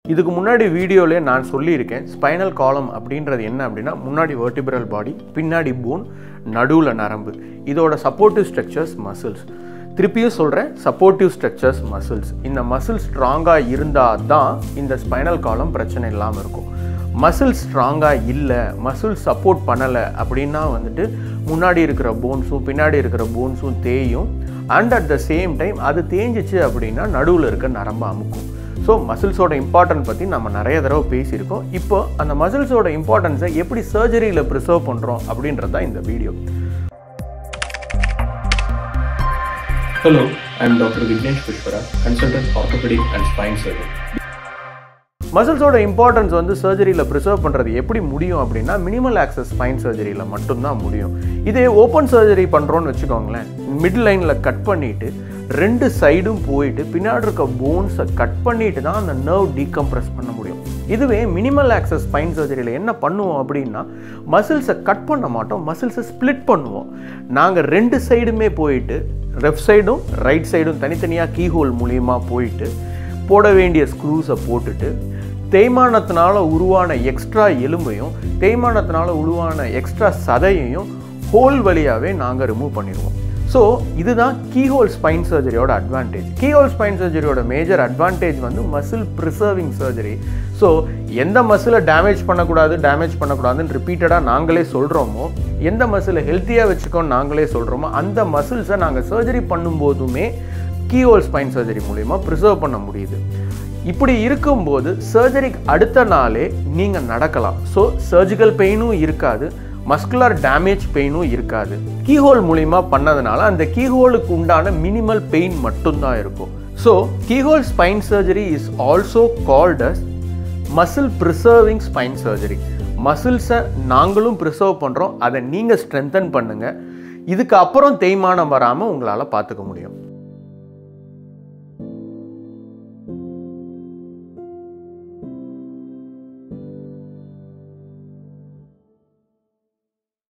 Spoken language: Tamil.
இதுக்கு முன்னாடி வீடியோலேயே நான் சொல்லியிருக்கேன் ஸ்பைனல் காலம் அப்படின்றது என்ன அப்படின்னா முன்னாடி வெர்டிபிரல் பாடி பின்னாடி போன் நடுவில் நரம்பு இதோட சப்போர்ட்டிவ் ஸ்ட்ரக்சர்ஸ் மசில்ஸ் திருப்பியும் சொல்கிறேன் சப்போர்ட்டிவ் ஸ்ட்ரக்சர்ஸ் மசில்ஸ் இந்த மசில் ஸ்ட்ராங்காக இருந்தால் தான் இந்த ஸ்பைனல் காலம் பிரச்சனை இல்லாமல் இருக்கும் மசில் ஸ்ட்ராங்காக இல்லை மசில் சப்போர்ட் பண்ணலை அப்படின்னா வந்துட்டு முன்னாடி இருக்கிற போன்ஸும் பின்னாடி இருக்கிற போன்ஸும் தேயும் and at the same time அது தேஞ்சிச்சு அப்படின்னா நடுவில் இருக்க நரம்பு அமுக்கும் ஸோ மசில்ஸோட இம்பார்ட்டன்ஸ் பற்றி நம்ம நிறைய தடவை பேசியிருக்கோம் இப்போ அந்த மசில்ஸோட இம்பார்ட்டன்ஸை எப்படி சர்ஜரியில் ப்ரிசர்வ் பண்ணுறோம் அப்படின்றது தான் இந்த video Hello, I am Dr. Vignesh Pushpara, consultant orthopedic and spine surgeon. மசில்ஸோட இம்பார்ட்டன்ஸ் வந்து சர்ஜரியில் ப்ரிசர்வ் பண்ணுறது எப்படி முடியும் அப்படின்னா மினிமல் ஆக்சஸ் ஸ்பைன் சர்ஜரியில் மட்டும்தான் முடியும் இதே ஓப்பன் சர்ஜரி பண்ணுறோன்னு வச்சுக்கோங்களேன் மிட் லைனில் கட் பண்ணிவிட்டு ரெண்டு சைடும் போயிட்டு பின்னாடி இருக்க போன்ஸை கட் பண்ணிட்டு தான் அந்த நர்வ் டீகம்ப்ரெஸ் பண்ண முடியும் இதுவே மினிமல் ஆக்சஸ் ஸ்பைன் சர்ஜரியில் என்ன பண்ணுவோம் அப்படின்னா மசில்ஸை கட் பண்ண மாட்டோம் மசில்ஸை ஸ்ப்ளிட் பண்ணுவோம் நாங்கள் ரெண்டு சைடுமே போயிட்டு லெஃப்ட் சைடும் ரைட் சைடும் தனித்தனியாக கீஹோல் மூலியமாக போயிட்டு போட வேண்டிய ஸ்க்ரூஸை போட்டுட்டு தேய்மானத்தினால உருவான எக்ஸ்ட்ரா எலும்பையும் தேய்மானத்தினால உருவான எக்ஸ்ட்ரா சதையையும் ஹோல் வழியாகவே நாங்கள் ரிமூவ் பண்ணிடுவோம் ஸோ இதுதான் கீஹோல் ஸ்பைன் சர்ஜரியோட அட்வான்டேஜ் கீஹோல் ஸ்பைன் சர்ஜரியோட மேஜர் அட்வான்டேஜ் வந்து மசில் ப்ரிசர்விங் சர்ஜரி ஸோ எந்த மசிலை டேமேஜ் பண்ணக்கூடாது டேமேஜ் பண்ணக்கூடாதுன்னு ரிப்பீட்டடாக நாங்களே சொல்கிறோமோ எந்த மசிலை ஹெல்த்தியாக வச்சுக்கோன்னு நாங்களே சொல்கிறோமோ அந்த மசில்ஸை நாங்கள் சர்ஜரி பண்ணும்போதுமே கீஹோல் ஸ்பைன் சர்ஜரி மூலிமா ப்ரிசர்வ் பண்ண முடியுது இப்படி இருக்கும்போது சர்ஜரிக்கு அடுத்த நாளே நீங்கள் நடக்கலாம் ஸோ சர்ஜிக்கல் பெயினும் இருக்காது மஸ்குலர் டேமேஜ் பெயினும் இருக்காது கீஹோல் மூலிமா பண்ணதுனால அந்த கீஹோலுக்கு உண்டான மினிமல் பெயின் மட்டும்தான் இருக்கும் so keyhole spine surgery is also called as muscle preserving spine surgery மசில்ஸை நாங்களும் ப்ரிசர்வ் பண்ணுறோம் அதை நீங்கள் ஸ்ட்ரென்தன் பண்ணுங்கள் இதுக்கு அப்புறம் தேய்மானம் வராமல் உங்களால் பார்த்துக்க முடியும்